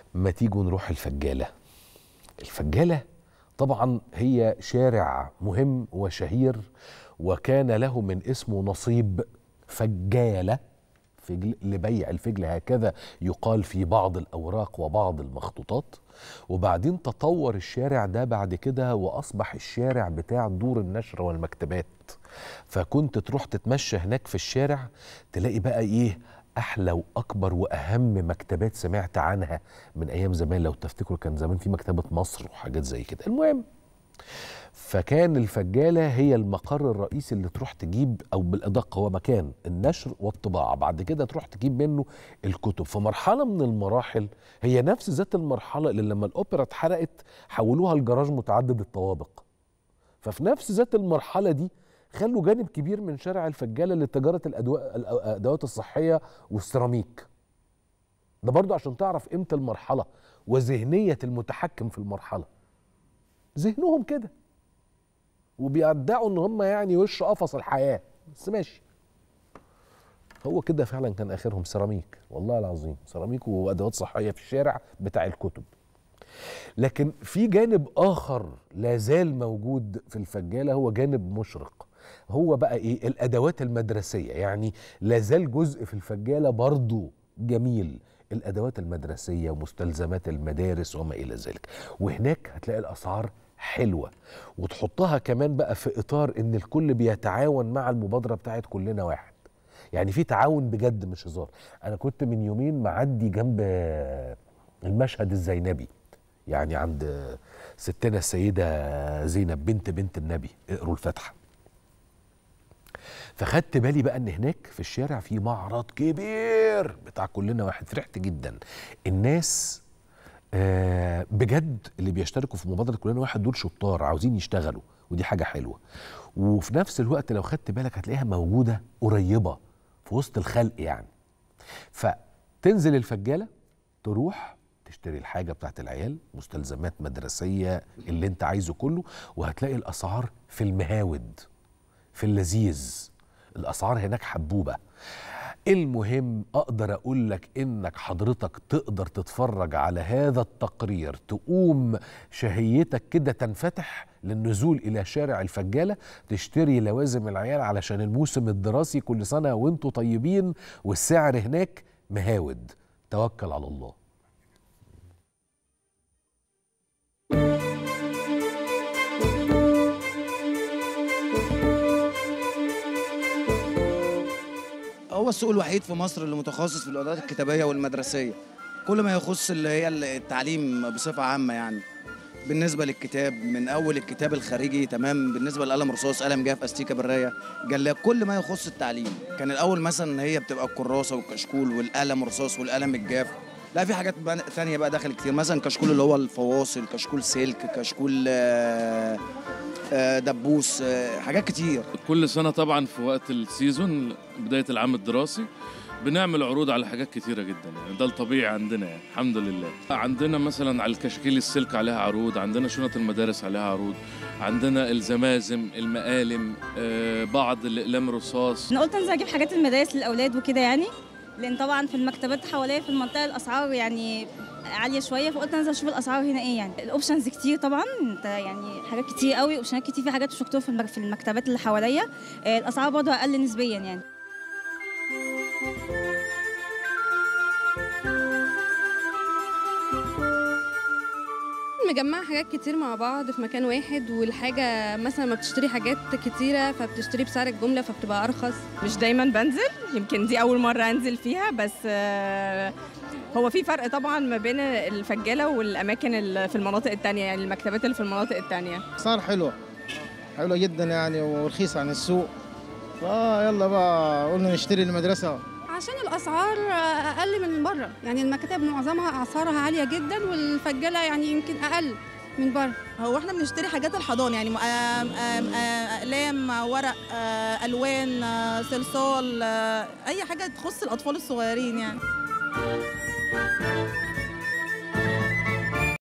ما تيجوا نروح الفجالة الفجالة طبعا هي شارع مهم وشهير وكان له من اسمه نصيب فجالة فجل لبيع الفجل هكذا يقال في بعض الأوراق وبعض المخطوطات وبعدين تطور الشارع ده بعد كده وأصبح الشارع بتاع دور النشر والمكتبات فكنت تروح تتمشى هناك في الشارع تلاقي بقى إيه احلى واكبر واهم مكتبات سمعت عنها من ايام زمان لو تفتكروا كان زمان في مكتبه مصر وحاجات زي كده المهم فكان الفجاله هي المقر الرئيسي اللي تروح تجيب او بالادق هو مكان النشر والطباعه بعد كده تروح تجيب منه الكتب في مرحله من المراحل هي نفس ذات المرحله اللي لما الاوبرا اتحرقت حولوها لجراج متعدد الطوابق ففي نفس ذات المرحله دي خلوا جانب كبير من شارع الفجاله لتجاره الأدواء الادوات الصحيه والسيراميك ده برضو عشان تعرف قيمه المرحله وذهنيه المتحكم في المرحله ذهنهم كده وبيدعوا ان هم يعني وش قفص الحياه بس ماشي هو كده فعلا كان اخرهم سيراميك والله العظيم سيراميك وادوات صحيه في الشارع بتاع الكتب لكن في جانب اخر لا زال موجود في الفجاله هو جانب مشرق هو بقى ايه الادوات المدرسيه يعني لا زال جزء في الفجاله برضو جميل الادوات المدرسيه ومستلزمات المدارس وما الى ذلك وهناك هتلاقي الاسعار حلوه وتحطها كمان بقى في اطار ان الكل بيتعاون مع المبادره بتاعت كلنا واحد يعني في تعاون بجد مش هزار انا كنت من يومين معدي جنب المشهد الزينبي يعني عند ستنا السيده زينب بنت بنت النبي اقروا الفاتحه فخدت بالي بقى ان هناك في الشارع في معرض كبير بتاع كلنا واحد فرحت جدا الناس آه بجد اللي بيشتركوا في مبادره كلنا واحد دول شطار عاوزين يشتغلوا ودي حاجه حلوه وفي نفس الوقت لو خدت بالك هتلاقيها موجوده قريبه في وسط الخلق يعني فتنزل الفجاله تروح تشتري الحاجه بتاعت العيال مستلزمات مدرسيه اللي انت عايزه كله وهتلاقي الاسعار في المهاود في اللذيذ الاسعار هناك حبوبه المهم اقدر اقول لك انك حضرتك تقدر تتفرج على هذا التقرير تقوم شهيتك كده تنفتح للنزول الى شارع الفجاله تشتري لوازم العيال علشان الموسم الدراسي كل سنه وانتم طيبين والسعر هناك مهاود توكل على الله هو السوق الوحيد في مصر اللي متخصص في الادوات الكتابيه والمدرسيه كل ما يخص اللي هي التعليم بصفه عامه يعني بالنسبه للكتاب من اول الكتاب الخارجي تمام بالنسبه للقلم رصاص قلم جاف استيكه برايه جلاب كل ما يخص التعليم كان الاول مثلا هي بتبقى الكراسه والكشكول والقلم رصاص والقلم الجاف لا في حاجات بقى ثانيه بقى داخل كتير مثلا كشكول اللي هو الفواصل كشكول سلك كشكول آه آه دبوس آه حاجات كتير كل سنه طبعا في وقت السيزون بدايه العام الدراسي بنعمل عروض على حاجات كتيره جدا يعني ده الطبيعي عندنا يعني الحمد لله عندنا مثلا على الكشكيل السلك عليها عروض عندنا شنط المدارس عليها عروض عندنا الزمازم المقالم آه بعض الاقلام الرصاص انا قلت انزل اجيب حاجات المدارس للاولاد وكده يعني لان طبعا في المكتبات حواليا في المنطقه الاسعار يعني عاليه شويه فقلت انزل اشوف الاسعار هنا ايه يعني الاوبشنز كتير طبعا انت يعني حاجات كتير قوي اوبشنات كتير في حاجات مش مكتوبه في في المكتبات اللي حواليا الاسعار برضه اقل نسبيا يعني مجمعة حاجات كتير مع بعض في مكان واحد والحاجة مثلا ما بتشتري حاجات كتيرة فبتشتري بسعر الجملة فبتبقى أرخص مش دايما بنزل يمكن دي أول مرة أنزل فيها بس هو في فرق طبعا ما بين الفجالة والأماكن اللي في المناطق التانية يعني المكتبات اللي في المناطق التانية أسعار حلوة حلوة جدا يعني ورخيصة عن السوق فا يلا بقى قلنا نشتري المدرسة عشان الاسعار اقل من بره يعني المكاتب معظمها اسعارها عاليه جدا والفجاله يعني يمكن اقل من بره هو احنا بنشتري حاجات الحضانه يعني اقلام ورق الوان صلصال اي حاجه تخص الاطفال الصغيرين يعني